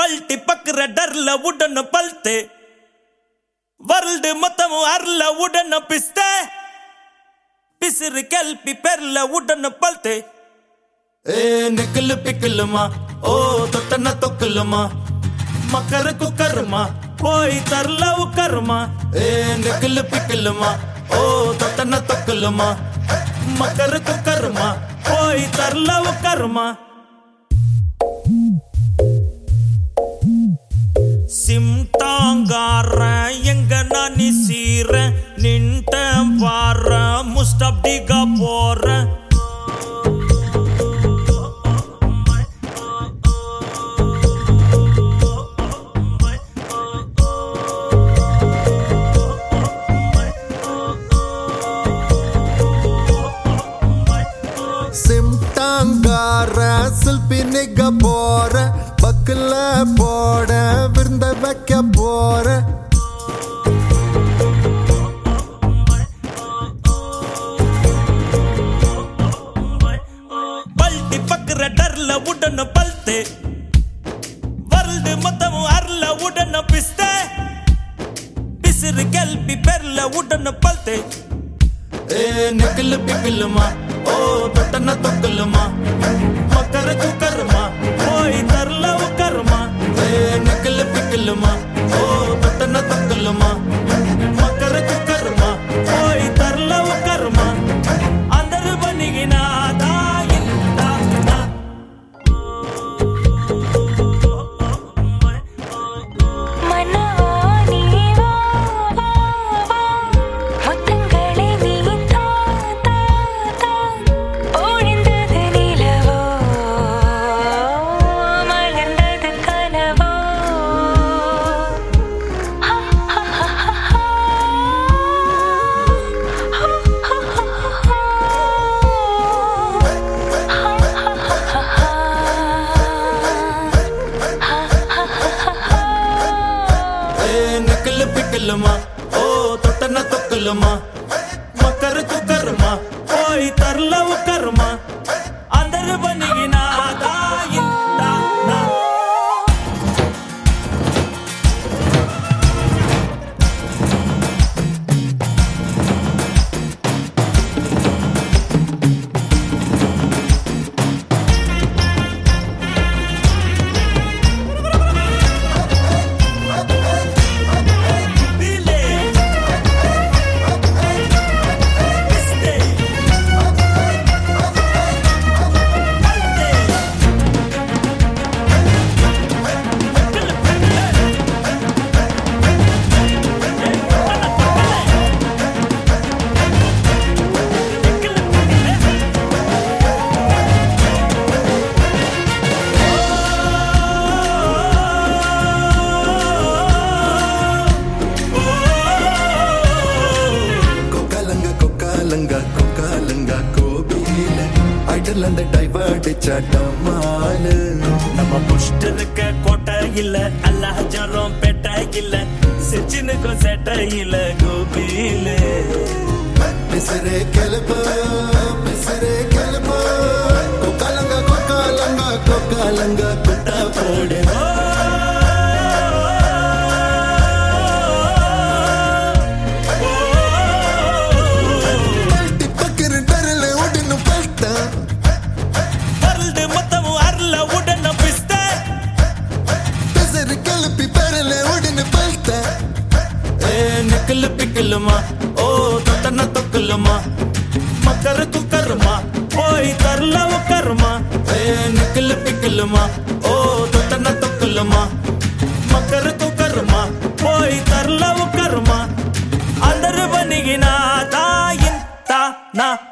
పల్టి పక్కర డర్ల ఉడన పల్తే world మొత్తము అర్ల ఉడన పిస్తే పిసిరి కెల్పి పెర్ల ఉడన పల్తే ఏ నిక్కులు పిక్కులుమా ఓ తొట్టన తొక్కులుమా మకర కుక్కర్మా పోయి తర్లవు కర్మ ఏ నిక్కులు పిక్కులుమా ఓ తొట్టన తొక్కులుమా మకర కుక్కర్మ పోయి తర్లవు కర్మ சிம்டாங்கார எங்க நானி சீர நின்ட்ட வார முஸ்டப்டிகா போற சிம்டாங்கார சில்பி நிக்க போற பக்கல போட விருந்த வைக்க போற பல்டி பக்கற டர்ல உடன பல்த்தே வரல்டு மொத்தமும் அர்ல உடன பிஸ்தே பிசிறு கெல்பி பெர்ல உடன பல்த்தே ஏ நிக்கல் பிக்கலுமா ஓ தொட்டன தொக்கலுமா மக்கர குக்கருமா போய் தர்ல உக்கருமா ஏ நிக்கல் பிக்கலுமா ஓ தொட்டன தொக்கலுமா மக்கர குக்கருமா போய் தர்ல உக்கருமா అందరు బనిగినాదా ఇంత மனவா நீவா வா வா முத்தங்களே நீ தா தா தா ஒளிந்தது நிலவோ மலர்ந்தது கனவோ ஹா ஹா ஹா ஹா ఏ నకల్ పిక్కలుమా ఓ తొట్టన తొక్కలుమా మకర కుక్కరుమా పోయి తర్లవు కర్మ అందరు బనిగినాదా ఇంత నా Billy. Este. Alte. கொக்காலங்க கொக்காலங்க கொக்காலங்க கோபியில ஐடல் அந்த டைவர்ட் சட்டமாலு நம்ம புஷ்ட இருக்க கோட்டை இல்ல அல்லாஜரம் பெட்டை இல்ல சிச்சினுக்கும் செட்டை இல்ல கோபியில பிசரே கிளப்பு பிசரே கிளப்பு கொக்காலங்க கொக்காலங்க கொக்காலங்க குட்டா போடு பல்ட்டி பக்கரு டரல உடனு பல்ட்டா வரல்டு மொத்தமும் அருள உடன பிஸ்த பிசரு கிளப்பி பரல உடனு பல்ட்டா ஏ நிக்கல் பிக்கலுமா ஓ தொட்டன தொக்கலுமா மக்கர குக்கருமா போய் தரல உக்கருமா ஏ நிக்கல் பிக்கலுமா ஓ தொட்டன தொக்கலுமா மக்கர குக்கருமா போய் தரல உக்கருமா అందరు బనిగినా తా ఇంత నా